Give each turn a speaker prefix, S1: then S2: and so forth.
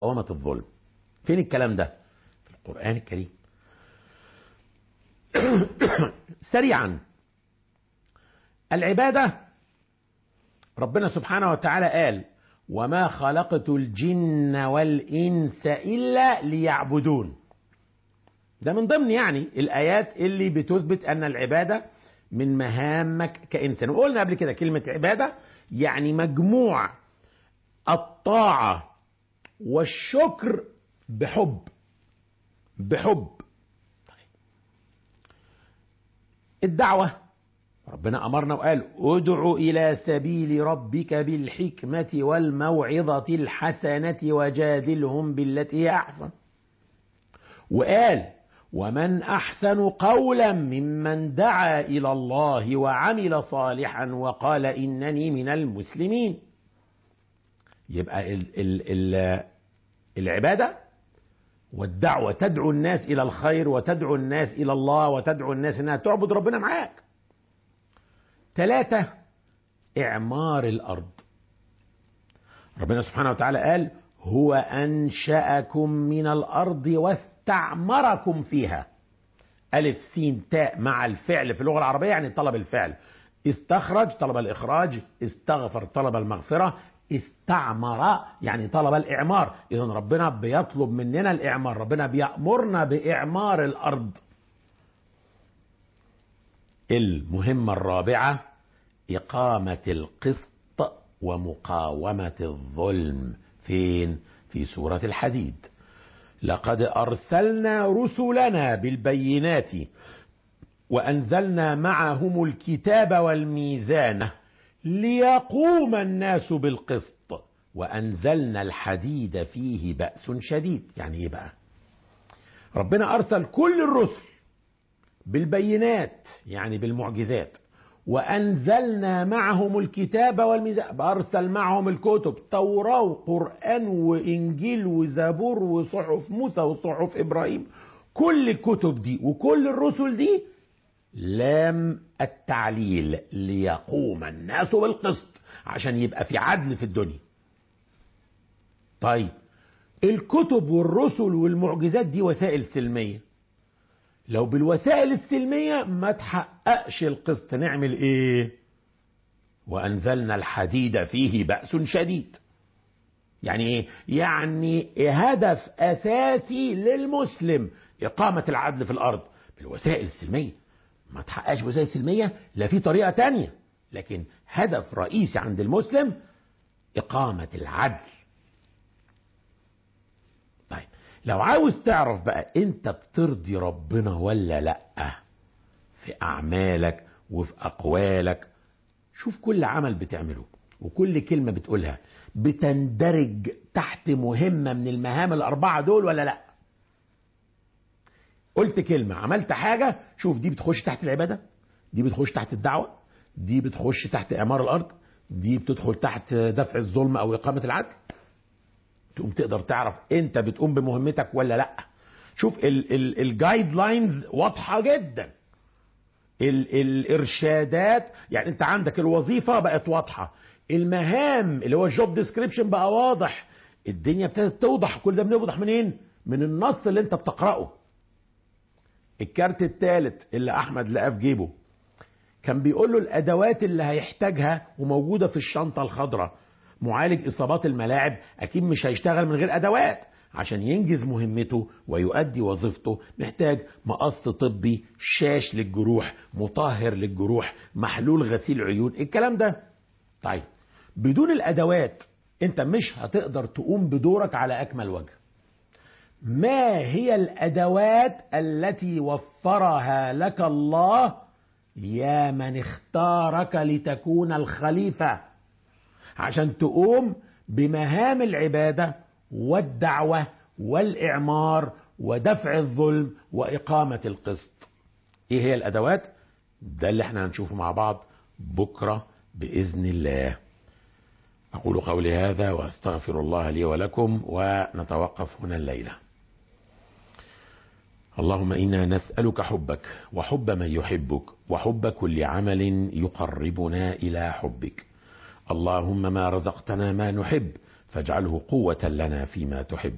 S1: مقاومة الظلم فين الكلام ده في القرآن الكريم سريعا العبادة ربنا سبحانه وتعالى قال وما خلقت الجن والإنس إلا ليعبدون ده من ضمن يعني الآيات اللي بتثبت أن العبادة من مهامك كإنسان وقلنا قبل كده كلمة عبادة يعني مجموع الطاعة والشكر بحب بحب الدعوة ربنا أمرنا وقال ادع إلى سبيل ربك بالحكمة والموعظة الحسنة وجادلهم بالتي هي أحسن وقال ومن أحسن قولا ممن دعا إلى الله وعمل صالحا وقال إنني من المسلمين يبقى ال ال ال العبادة والدعوة تدعو الناس إلى الخير وتدعو الناس إلى الله وتدعو الناس إنها تعبد ربنا معاك ثلاثة إعمار الأرض ربنا سبحانه وتعالى قال هو أنشأكم من الأرض واستعمركم فيها ألف سين تاء مع الفعل في اللغة العربية يعني طلب الفعل استخرج طلب الإخراج استغفر طلب المغفرة استعمر يعني طلب الإعمار إذا ربنا بيطلب مننا الإعمار ربنا بيأمرنا بإعمار الأرض المهمة الرابعة إقامة القسط ومقاومة الظلم فين؟ في سورة الحديد لقد أرسلنا رسلنا بالبينات وأنزلنا معهم الكتاب والميزان ليقوم الناس بالقسط وأنزلنا الحديد فيه بأس شديد يعني إيه بقى ربنا أرسل كل الرسل بالبينات يعني بالمعجزات وأنزلنا معهم الكتاب والميزان أرسل معهم الكتب توراة وقرآن وإنجيل وزبور وصحف موسى وصحف إبراهيم كل الكتب دي وكل الرسل دي لام التعليل ليقوم الناس بالقسط عشان يبقى في عدل في الدنيا طيب الكتب والرسل والمعجزات دي وسائل سلميه لو بالوسائل السلمية ما تحققش القسط نعمل ايه وانزلنا الحديد فيه بأس شديد يعني ايه يعني هدف اساسي للمسلم اقامة العدل في الارض بالوسائل السلمية ما تحققش بوسائل سلمية لا في طريقة تانية لكن هدف رئيسي عند المسلم اقامة العدل طيب لو عاوز تعرف بقى انت بترضي ربنا ولا لا في اعمالك وفي اقوالك شوف كل عمل بتعمله وكل كلمة بتقولها بتندرج تحت مهمة من المهام الأربعة دول ولا لا قلت كلمة عملت حاجة شوف دي بتخش تحت العبادة دي بتخش تحت الدعوة دي بتخش تحت إعمار الأرض دي بتدخل تحت دفع الظلم أو إقامة العدل تقوم تقدر تعرف انت بتقوم بمهمتك ولا لا شوف الجايد لاينز واضحه جدا ال الارشادات يعني انت عندك الوظيفه بقت واضحه المهام اللي هو الجوب ديسكريبشن بقى واضح الدنيا ابتدت توضح كل ده بنوضح منين من النص اللي انت بتقراه الكارت الثالث اللي احمد لقاه في جيبه كان بيقول له الادوات اللي هيحتاجها وموجوده في الشنطه الخضراء معالج اصابات الملاعب اكيد مش هيشتغل من غير ادوات عشان ينجز مهمته ويؤدي وظيفته محتاج مقص طبي شاش للجروح مطهر للجروح محلول غسيل عيون الكلام ده طيب بدون الادوات انت مش هتقدر تقوم بدورك على اكمل وجه ما هي الادوات التي وفرها لك الله يا من اختارك لتكون الخليفه عشان تقوم بمهام العباده والدعوه والاعمار ودفع الظلم واقامه القسط. ايه هي الادوات؟ ده اللي احنا هنشوفه مع بعض بكره باذن الله. اقول قولي هذا واستغفر الله لي ولكم ونتوقف هنا الليله. اللهم انا نسالك حبك وحب من يحبك وحب كل عمل يقربنا الى حبك. اللهم ما رزقتنا ما نحب فاجعله قوة لنا فيما تحب